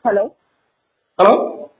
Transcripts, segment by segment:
Hello hello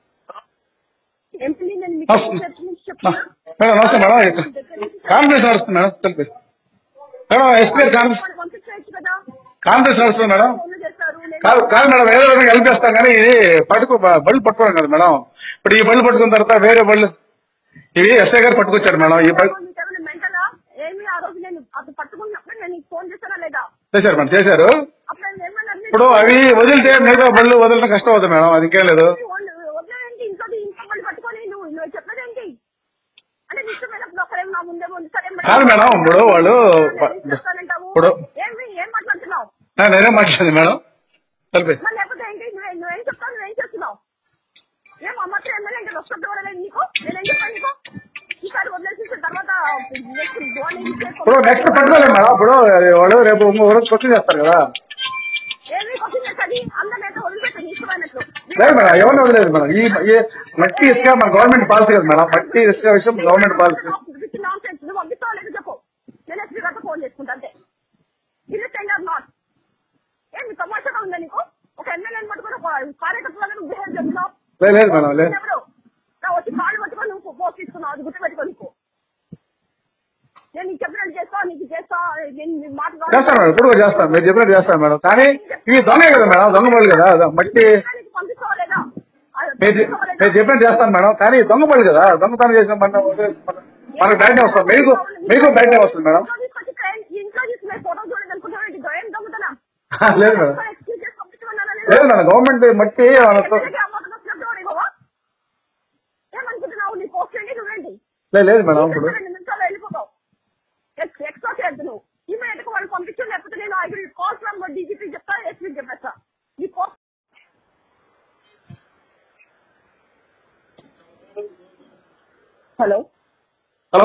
MP నేను మీకు నమస్తే. చర్చ నుంచి చెప్తున్నా మేడం నమస్తే మేడం కాన్ఫరెన్స్ నడుస్తుంది మేడం తెలిపి మేడం ఎస్పీ గారు కాన్ఫరెన్స్ వాడు పంపించవచ్చు కదా కాన్ఫరెన్స్ నడుస్తుంది మేడం ఫోన్లు చేస్తారు నేను- కాదు కాదు మేడం ఏదో విధంగా హెల్ప్ చేస్తాం కానీ ఇది పట్టుకు బ- బళ్ళు పట్టుకోవడం కదా మేడం ఇప్పుడు ఈ బళ్ళు పట్టుకున్న తర్వాత వేరే బళ్ళు ఇవి ఎస్ఐ గారు పట్టుకొచ్చారు మేడం ఈ బళ్ళు మీకు ఏమైనా మెంటలా ఏమి ఆ రోజు నేను అది పట్టుకున్నప్పుడు నేను నీకు ఫోన్ చేశానా లేదా చేశారు మేడం చేశారు అప్పుడు నేను ఏమన్నా అన్నా- ఇప్పుడు అవి వదిలితే మిగతా బళ్ళు వదలడం కష్టం అవుతుంది మేడం అది ఇంకేం లేదు వదిలే- వదిలేయండి ఇంట్లో ఇంట్లో వాళ్ళు పట్టుకొని నువ్వు నువ్వు చెప్పలేదేంటి అంటే నీ ఇష్టమైనప్పుడు ఒకరేమో నా ముందే ఉంది సరే మేడం. కాదు మేడం, ఇప్పుడు వాళ్ళు నేను చేస్తానంటావు. ఇప్పుడు- ఏమి ఏం మాట్లాడుతున్నావు ఆ, నేనేం మాట్లాడింది మేడం తెలిపి మరి లేకపోతే ఏంటి నువ్వే నువ్వేం చెప్తావు నువ్వేం చేస్తున్నావు ఏం అమ్మతో ఎమ్మెల్యే ఇంకా వస్తుంది కూడా లేదు నీకు నేనేం చెప్పాను నీకు ఈసారి వదిలేసి తర్వాత నెక్స్ట్ ధోని ఇప్పుడు నెక్స్ట్ పట్టుకోలేము మేడం ఇప్పుడు వాళ్ళు రేపు ఇంకో రోజు క్వశ్చన్ చేస్తారు కదా ఏమి క్వశ్చన్ చేస్తుంది అందరినైతే వదిలిపెట్టు నీ ఇష్టమైనట్లు లేదు మేడం ఎవరిని వదిలేదు మేడం ఈ ఈ మట్టి ఇసుక మన గవర్నమెంట్ పాలసీ కదా మేడం మట్టి ఇసుక విషయం గవర్నమెంట్ పాలసీ నాన్సెన్స్ నువ్వు పంపిస్తావు లేదు చెప్పు నేను ఎస్పీ గారితో ఫోన్ చేసుకుంటా అంతే ఇది టెండర్ నాట్ ఏమి తమాషాగా ఉందా నీకు ఒక ఎమ్మెల్యేని పట్టుకుని ఒక కార్యకర్తలాగా నువ్వు బిహేవ్ చేస్తున్నావు లేదు లేదు మేడం లేదు ఎవరు నా వచ్చి కాళ్ళు పట్టుకొని నువ్వు పోస్ట్ ఇస్తున్నావు అది గుర్తుపెట్టుకో నీకు నేను నీకు చెప్పినట్టు చేస్తా నీకు చేస్తా నేను నీ మాట కాదు. చేస్తాను మేడం ఇప్పుడు కూడా చేస్తాను మీరు చెప్పినట్టు చేస్తాను మేడం కానీ ఇవి దొంగ కదా మేడం దొంగ పళ్ళు కదా అదే మట్టి నీకు పంపిస్తావా లేదా అది మీరు చె- పంపిస్తావా లేదా? మీరు చెప్పినట్టు చేస్తాను మేడం కానీ దొంగ పళ్ళు కదా దొంగతనం చేసిన మన మనకు బయటనే వస్తాం మీకు మీకు బయటనే వస్తుంది మేడం ఇంట్లో తీసుకొచ్చి క్రైమ్- ఇంట్లో తీసుకునే ఫోటో చూడదు అనుకుంటావు ఏంటి దొయం దొంగతనం లేదు మేడం ఎక్స్క్యూజ్ చేసి పంపించమన్నానా నేను? లేదు మేడం గవర్నమెంట్ మట్టి వాళ్ళతో ఎక్కడికి అమ్మకం వచ్చినట్టు వాడు ఇవ్వవా? ఏమనుకుంటున్నావు నీ పోస్ట్ ఏంటి నువ్వేంటి లేదు లేదు మేడం ఇప్పుడు రెండు నిమిషాలు వెళ్ళిపోతావు ఎక్స్ ఎక్స్ట్రా చేయద్దు నువ్వు ఇమీడియట్ గా వాళ్ళు పంపించు లేకపోతే నేను I will call from DGP చెప్తా ఎస్పీ చెప్పేస్తా నీ పోస్ట్ హలో హలో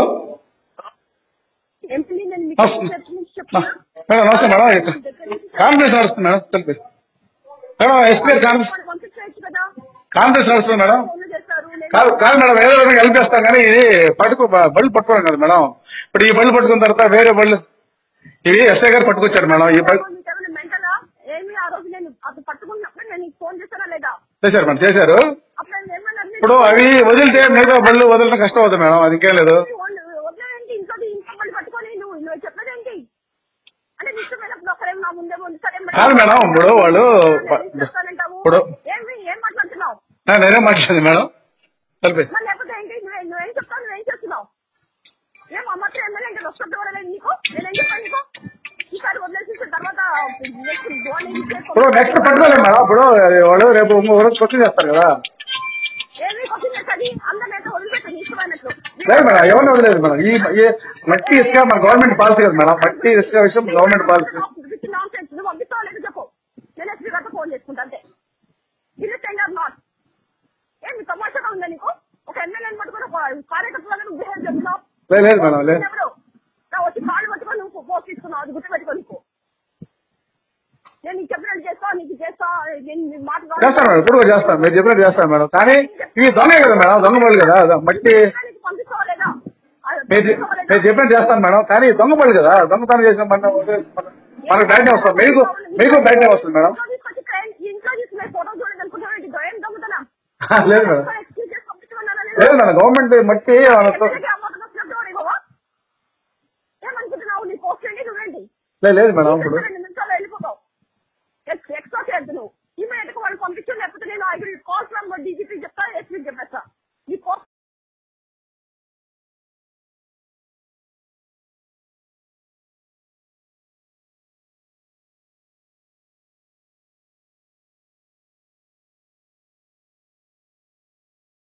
ఎంపీ నేను మీకు నమస్తే. చర్చ నుంచి చెప్తున్నా మేడం నమస్తే మేడం కాన్ఫరెన్స్ నడుస్తుంది మేడం తెలిపి మేడం ఎస్పీ గారు కాన్ఫరెన్స్ వాళ్ళు పంపించవచ్చు కదా కాన్ఫరెన్స్ నడుస్తుంది మేడం ఫోన్లు చేస్తారు నేను- కాదు కాదు మేడం ఏదో విధంగా హెల్ప్ చేస్తాం కానీ ఇది పట్టుకు బ- బళ్ళు పట్టుకోవడం కదా మేడం ఇప్పుడు ఈ బళ్ళు పట్టుకున్న తర్వాత వేరే బళ్ళు ఇవి ఎస్ఐ గారు పట్టుకొచ్చారు మేడం ఈ బళ్ళు మీకు ఏమైనా మెంటలా ఏమి ఆ రోజు నేను అది పట్టుకున్నప్పుడు నేను నీకు ఫోన్ చేశానా లేదా చేశారు మేడం చేశారు అప్పుడు నేను ఏమన్నా అన్నా- ఇప్పుడు అవి వదిలితే మిగతా బళ్ళు వదలడం కష్టం అవుతుంది మేడం అది ఇంకేం లేదు వదిలే- వదిలేయండి ఇంట్లో ఇంట్లో వాళ్ళు పట్టుకొని నువ్వు నువ్వు చెప్పలేదేంటి అంటే నీ ఇష్టమైనప్పుడు ఒకరేమో నా ముందే ఉంది సరే కాదు మేడం, ఇప్పుడు వాళ్ళు నేను చేస్తానంటావు. ఇప్పుడు- ఏమి ఏం మాట్లాడుతున్నావు ఆ, నేనేం మాట్లాడింది మేడం తెలిపి మరి లేకపోతే ఏంటి నువ్వే నువ్వేం చెప్తావు నువ్వేం చేస్తున్నావు ఏం అమ్మతో ఎమ్మెల్యే ఇంకా వస్తుంది కూడా లేదు నీకు నేనేం చెప్పాను నీకు ఈసారి వదిలేసి తర్వాత నెక్స్ట్ ధోని ఇప్పుడు నెక్స్ట్ పట్టుకోలేము మేడం ఇప్పుడు వాళ్ళు రేపు ఇంకో రోజు క్వశ్చన్ చేస్తారు కదా ఏమి క్వశ్చన్ చేస్తుంది అందరినైతే వదిలిపెట్టు నీ ఇష్టమైనట్లు లేదు మేడం ఎవరిని వదిలేదు మేడం ఈ ఈ మట్టి ఇసుక మన గవర్నమెంట్ పాలసీ కదా మేడం మట్టి ఇసుక విషయం గవర్నమెంట్ పాలసీ నాన్సెన్స్ నువ్వు పంపిస్తావు లేదు చెప్పు నేను ఎస్పీ గారితో ఫోన్ చేసుకుంటా అంతే ఇది టెండర్ నాట్ ఏమి తమాషాగా ఉందా నీకు ఒక ఎమ్మెల్యేని పట్టుకుని ఒక కార్యకర్తలాగా నువ్వు బిహేవ్ చేస్తున్నావు లేదు లేదు మేడం లేదు ఎవరు నా వచ్చి కాళ్ళు పట్టుకొని నువ్వు పోస్ట్ ఇస్తున్నావు అది గుర్తుపెట్టుకో నీకు నేను నీకు చెప్పినట్టు చేస్తా నీకు చేస్తా నేను నీ మాట కాదు. చేస్తాను మేడం ఇప్పుడు కూడా చేస్తాను మీరు చెప్పినట్టు చేస్తాను మేడం కానీ ఇవి దొంగ కదా మేడం దొంగ పళ్ళు కదా అదే మట్టి నీకు పంపిస్తావా లేదా అది మీరు చె- పంపిస్తావా లేదా? మీరు చెప్పినట్టు చేస్తాను మేడం కానీ దొంగ పళ్ళు కదా దొంగతనం చేసిన మన మనకు బయటనే వస్తాం మీకు మీకు బయటనే వస్తుంది మేడం ఇంట్లో తీసుకొచ్చి క్రైమ్- ఇంట్లో తీసుకునే ఫోటో చూడదు అనుకుంటావు ఏంటి దొయం దొంగతనం లేదు మేడం ఎక్స్క్యూజ్ చేసి పంపించమన్నానా నేను? లేదు మేడం గవర్నమెంట్ మట్టి వాళ్ళతో ఎక్కడికి అమ్మకం వచ్చినట్టు వాడు ఇవ్వవా? ఏమనుకుంటున్నావు నీ పోస్ట్ ఏంటి నువ్వేంటి లేదు లేదు మేడం ఇప్పుడు రెండు నిమిషాలు వెళ్ళిపోతావు ఎక్స్- ఎక్స్ట్రా చేయద్దు నువ్వు ఇమీడియట్ గా వాళ్ళు పంపించు లేకపోతే నేను I will call from DGP